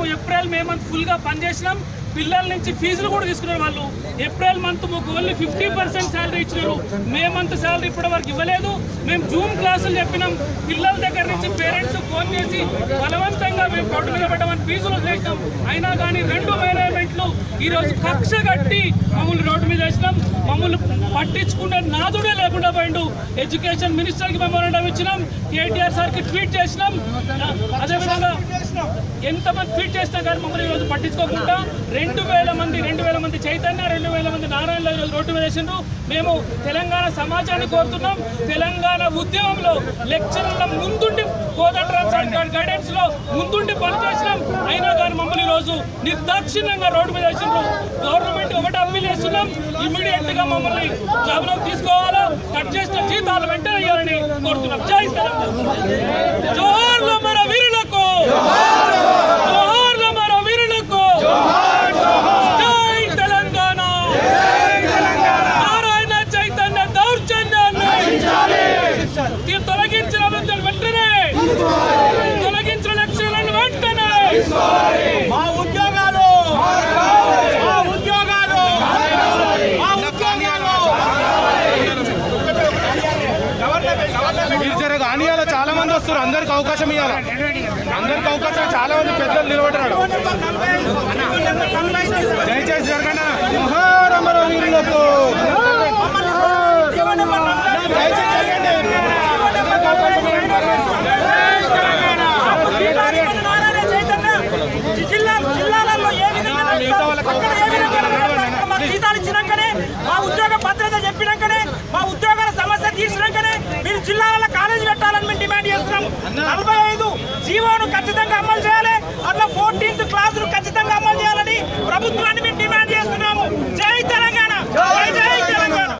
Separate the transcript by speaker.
Speaker 1: April May month ఫుల్గా పనిచేసినాం పిల్లల నుంచి ఫీజులు కూడా తీసుకున్నారు వాళ్ళు ఏప్రిల్ మంత్ మాకు ఓన్లీ ఫిఫ్టీ పర్సెంట్ శాలరీ ఇచ్చినారు మే మంత్ శాలరీ ఇప్పటి వరకు ఇవ్వలేదు మేము జూమ్ క్లాసులు చెప్పినాం పిల్లల దగ్గర నుంచి పేరెంట్స్ ఫోన్ చేసి బలవంతంగా మేము రోడ్డు మీద పెట్టమని ఫీజులు చేసినాం అయినా కానీ రెండు మేనేజ్మెంట్లు ఈరోజు కక్ష కట్టి మమ్మల్ని రోడ్డు మీద వేసినాం మమ్మల్ని పట్టించుకునే నాదుడే లేకుండా పోయిండు ఎడ్యుకేషన్ మినిస్టర్కి మెమోరాండం ఇచ్చినాం కేటీఆర్ సార్కి ట్వీట్ చేసినాం అదేవిధంగా ఎంతమంది ట్వీట్ చేసినా కానీ మమ్మల్ని ఈరోజు పట్టించుకోకుండా రెండు వేల మంది రెండు వేల మంది చైతన్య రెండు వేల మంది నారాయణలో ఈరోజు రోడ్డు మీద వేసిండ్రు మేము తెలంగాణ సమాజాన్ని కోరుతున్నాం తెలంగాణ ఉద్యమంలో లెక్చరర్ల ముందుండి కోదండరామ్ సార్ గైడెన్స్ లో ముందుండి పనిచేసినాం అయినా కానీ మమ్మల్ని ఈరోజు నిర్దాక్షిణ్యంగా రోడ్డు మీద వేసిండ్రు గవర్నమెంట్ ఒకటి అప్పీల్ చేస్తున్నాం ఇమీడియట్ గా మమ్మల్ని జాబ్లోకి తీసుకోవాలా కట్ చేసిన జీతాలు వెంటనే ఇవ్వాలని కోరుతున్నాం జై తెలంగాణ జోహార్లు మన వీరులకు జోహార్లు మన వీరులకు జై తెలంగాణ నారాయణ చైతన్య దౌర్జన్యాన్ని తీ- తొలగించిన వృద్ధులు వెంటనే తొలగించిన లక్ష్యాలను వెంటనే
Speaker 2: మా ఉద్యోగాలు మా ఉద్యోగాలు మా ఉద్యోగాలు
Speaker 3: మీరు జర కానియాల చాలా మంది వస్తారు అందరికి అవకాశం ఇవ్వాలి అందరికి అవకాశం చాలా మంది పెద్దలు నిలబడ్డారు దయచేసి జరగండి మహారమర వీరులకు దయచేసి జరగండి
Speaker 2: జిల్లా జిల్లాలలో ఏ విధంగా నడుస్తారో, అక్కడ ఏ విధంగా నడుస్తారో, మాకు జీతాలు ఇచ్చినాకనే మా ఉద్యోగ భద్రత చెప్పినాకనే మా ఉద్యోగాల సమస్య తీర్చినాకనే మీరు జిల్లాలలో కాలేజీ పెట్టాలని మేము డిమాండ్ చేస్తున్నాం నలభై ఐదు జీవోను ఖచ్చితంగా అమలు చేయాలి అట్లా ఫోర్టీన్త్ క్లాసులు ఖచ్చితంగా అమలు చేయాలని ప్రభుత్వాన్ని మేము డిమాండ్ చేస్తున్నాం